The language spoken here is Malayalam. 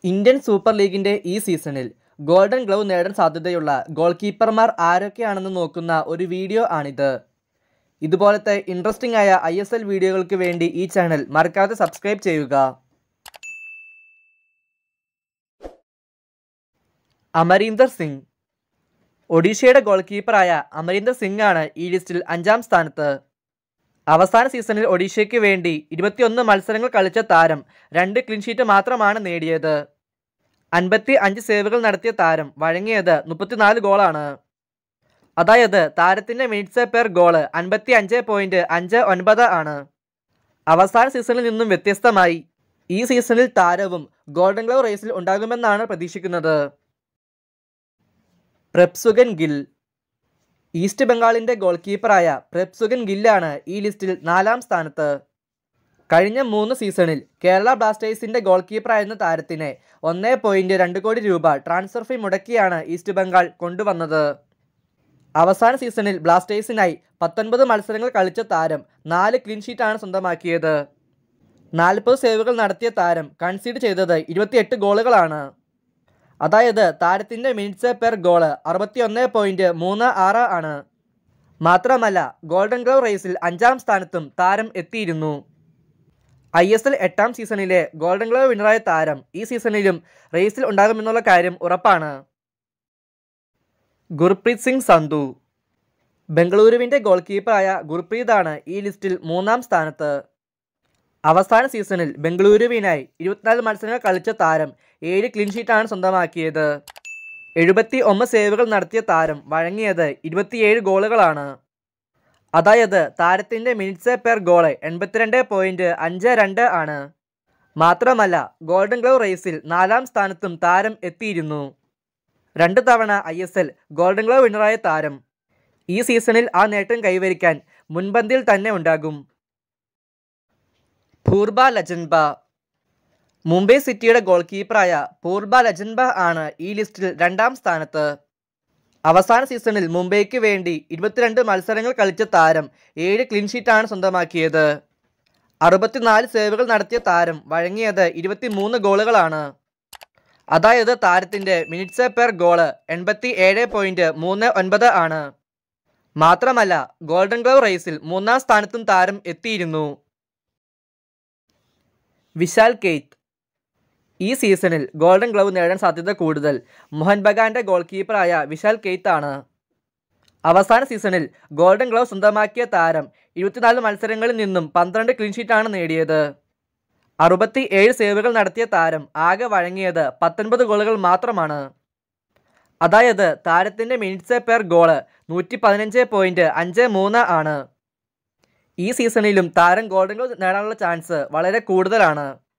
ഇന്ത്യൻ സൂപ്പർ ലീഗിന്റെ ഈ സീസണിൽ ഗോൾഡൻ ഗ്ലൗ നേടാൻ സാധ്യതയുള്ള ഗോൾ കീപ്പർമാർ ആരൊക്കെയാണെന്ന് നോക്കുന്ന ഒരു വീഡിയോ ആണിത് ഇതുപോലത്തെ ഇൻട്രസ്റ്റിംഗ് ആയ ഐ എസ് എൽ വീഡിയോകൾക്ക് വേണ്ടി ഈ ചാനൽ മറക്കാതെ സബ്സ്ക്രൈബ് ചെയ്യുക അമരീന്ദർ സിംഗ് ഒഡീഷയുടെ ഗോൾ കീപ്പറായ അമരീന്ദർ സിംഗ് ആണ് ഈ ലിസ്റ്റിൽ അഞ്ചാം സ്ഥാനത്ത് അവസാന സീസണിൽ ഒഡീഷയ്ക്ക് വേണ്ടി ഇരുപത്തിയൊന്ന് മത്സരങ്ങൾ കളിച്ച താരം രണ്ട് ക്ലീൻഷീറ്റ് മാത്രമാണ് നേടിയത് അൻപത്തി അഞ്ച് സേവുകൾ നടത്തിയ താരം വഴങ്ങിയത് മുപ്പത്തിനാല് ഗോളാണ് അതായത് താരത്തിൻ്റെ മിനിറ്റ്സ് പെർ ഗോള് അൻപത്തി അഞ്ച് പോയിൻറ്റ് അഞ്ച് ഒൻപത് ആണ് അവസാന സീസണിൽ നിന്നും വ്യത്യസ്തമായി ഈ സീസണിൽ താരവും ഗോൾഡൻ ഗ്ലവ് റേസിൽ ഉണ്ടാകുമെന്നാണ് പ്രതീക്ഷിക്കുന്നത് പ്രപ്സുഗൻ ഗിൽ ഈസ്റ്റ് ബംഗാളിൻ്റെ ഗോൾ കീപ്പറായ പ്രപ്സുഗൻ ഗില്ലാണ് ഈ ലിസ്റ്റിൽ നാലാം സ്ഥാനത്ത് കഴിഞ്ഞ മൂന്ന് സീസണിൽ കേരള ബ്ലാസ്റ്റേഴ്സിൻ്റെ ഗോൾ കീപ്പറായിരുന്ന താരത്തിനെ ഒന്നേ പോയിൻറ്റ് രണ്ട് കോടി രൂപ ട്രാൻസ്ഫർ ഫീ മുടക്കിയാണ് ഈസ്റ്റ് ബംഗാൾ കൊണ്ടുവന്നത് അവസാന സീസണിൽ ബ്ലാസ്റ്റേഴ്സിനായി പത്തൊൻപത് മത്സരങ്ങൾ കളിച്ച താരം നാല് ക്ലീൻ ഷീറ്റാണ് സ്വന്തമാക്കിയത് നാൽപ്പത് സേവുകൾ നടത്തിയ താരം കൺസീഡ് ചെയ്തത് ഇരുപത്തിയെട്ട് ഗോളുകളാണ് അതായത് താരത്തിൻ്റെ മിനിറ്റ്സ് പെർ ഗോള് അറുപത്തിയൊന്ന് പോയിൻറ്റ് മൂന്ന് ആറ് ആണ് മാത്രമല്ല ഗോൾഡൻ ഗ്ലൗ റേസിൽ അഞ്ചാം സ്ഥാനത്തും താരം എത്തിയിരുന്നു ഐ എസ് എൽ എട്ടാം സീസണിലെ ഗോൾഡൻ ഗ്ലൗ വിന്നറായ താരം ഈ സീസണിലും റേസിൽ ഉണ്ടാകുമെന്നുള്ള കാര്യം ഉറപ്പാണ് ഗുർപ്രീത് സിംഗ് സന്ധു ബംഗളൂരുവിൻ്റെ ഗോൾ കീപ്പറായ ഗുർപ്രീതാണ് ഈ ലിസ്റ്റിൽ മൂന്നാം സ്ഥാനത്ത് അവസാന സീസണിൽ ബംഗളൂരുവിനായി ഇരുപത്തിനാല് മത്സരങ്ങൾ കളിച്ച താരം ഏഴ് ക്ലീൻ ഷീറ്റാണ് സ്വന്തമാക്കിയത് എഴുപത്തി ഒന്ന് സേവുകൾ നടത്തിയ താരം വഴങ്ങിയത് ഇരുപത്തിയേഴ് ഗോളുകളാണ് അതായത് താരത്തിൻ്റെ മിനിറ്റ്സ് പെർ ഗോള് എൺപത്തിരണ്ട് പോയിൻറ്റ് അഞ്ച് രണ്ട് ആണ് മാത്രമല്ല ഗോൾഡൻ ഗ്ലൗ റേസിൽ നാലാം സ്ഥാനത്തും താരം എത്തിയിരുന്നു രണ്ട് തവണ I S L golden glove വിന്നറായ താരം ഈ സീസണിൽ ആ നേട്ടം കൈവരിക്കാൻ മുൻപന്തിയിൽ തന്നെ ഉണ്ടാകും പൂർബ ലജൻബ മുംബൈ സിറ്റിയുടെ ഗോൾ കീപ്പറായ പൂർബ ലജൻബ ആണ് ഈ ലിസ്റ്റിൽ രണ്ടാം സ്ഥാനത്ത് അവസാന സീസണിൽ മുംബൈക്ക് വേണ്ടി ഇരുപത്തിരണ്ട് മത്സരങ്ങൾ കളിച്ച താരം ഏഴ് ക്ലീൻ ഷീറ്റാണ് സ്വന്തമാക്കിയത് അറുപത്തിനാല് സേവുകൾ നടത്തിയ താരം വഴങ്ങിയത് ഇരുപത്തിമൂന്ന് ഗോളുകളാണ് അതായത് താരത്തിൻ്റെ മിനിറ്റ്സ് പെർ ഗോള് എൺപത്തി ഏഴ് പോയിൻറ്റ് മൂന്ന് ഒൻപത് ആണ് മാത്രമല്ല ഗോൾഡൻ ഗ്ലവ് റേസിൽ മൂന്നാം സ്ഥാനത്തും താരം എത്തിയിരുന്നു വിശാൽ കെയ്ത്ത് ഈ സീസണിൽ ഗോൾഡൻ ഗ്ലവ് നേടാൻ സാധ്യത കൂടുതൽ മോഹൻ ബഗാന്റെ ഗോൾ കീപ്പറായ വിശാൽ കെയ്ത്ത് ആണ് അവസാന സീസണിൽ ഗോൾഡൻ ഗ്ലവ് സ്വന്തമാക്കിയ താരം ഇരുപത്തിനാല് മത്സരങ്ങളിൽ നിന്നും പന്ത്രണ്ട് ക്ലീൻ ഷീറ്റാണ് നേടിയത് അറുപത്തി ഏഴ് സേവുകൾ നടത്തിയ താരം ആകെ വഴങ്ങിയത് പത്തൊൻപത് ഗോളുകൾ മാത്രമാണ് അതായത് താരത്തിൻ്റെ മിനിറ്റ്സ് പെർ ഗോള് നൂറ്റി പതിനഞ്ച് പോയിൻറ്റ് അഞ്ച് മൂന്ന് ആണ് ഈ സീസണിലും താരം ഗോൾഡൻ ഗ്ലവ് നേടാനുള്ള ചാൻസ് വളരെ കൂടുതലാണ്